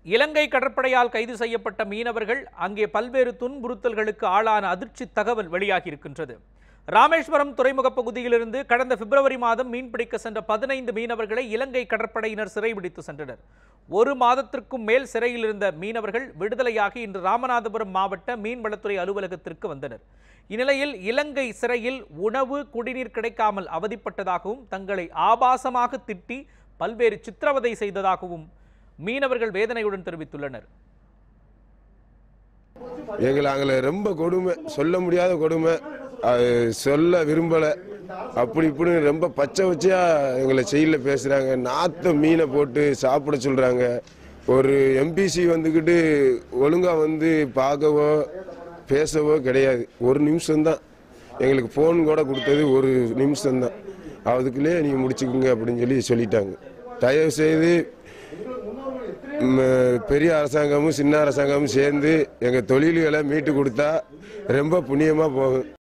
இலங்கை கடற்படையால் கைது செய்யப்பட்ட மீனவர்கள் அங்கே பல்வேறு துன்புறுத்தல்களுக்கு ஆளான அதிர்ச்சி தகவல் வெளியாகியிருக்கின்றது ராமேஸ்வரம் துறைமுகப் பகுதியிலிருந்து கடந்த பிப்ரவரி மாதம் மீன்பிடிக்க சென்ற பதினைந்து மீனவர்களை இலங்கை கடற்படையினர் சிறைபிடித்து சென்றனர் ஒரு மாதத்திற்கும் மேல் சிறையில் இருந்த மீனவர்கள் விடுதலையாகி இன்று ராமநாதபுரம் மாவட்ட மீன்வளத்துறை அலுவலகத்திற்கு வந்தனர் இந்நிலையில் இலங்கை சிறையில் உணவு குடிநீர் கிடைக்காமல் அவதிப்பட்டதாகவும் தங்களை ஆபாசமாக திட்டி பல்வேறு சித்திரவதை செய்ததாகவும் மீனவர்கள் வேதனையுடன் தெரிவித்துள்ளனர் எங்களை அங்கே ரொம்ப கொடுமை சொல்ல முடியாத கொடுமை அது சொல்ல விரும்பலை அப்படி இப்படின்னு ரொம்ப பச்சை பச்சையா எங்களை செயலில் பேசுகிறாங்க நாத்த மீனை போட்டு சாப்பிட சொல்கிறாங்க ஒரு எம்பிசி வந்துக்கிட்டு ஒழுங்காக வந்து பார்க்கவோ பேசவோ கிடையாது ஒரு நிமிஷம்தான் எங்களுக்கு ஃபோன் கூட கொடுத்தது ஒரு நிமிஷம்தான் அதுக்குள்ளே நீங்கள் முடிச்சுக்குங்க அப்படின்னு சொல்லி சொல்லிட்டாங்க தயவு செய்து ம், பெரிய அரசாங்கமும் சின்ன அரசாங்கமும் சேர்ந்து எங்கள் தொழில்களை மீட்டு கொடுத்தா ரொம்ப புண்ணியமாக போகும்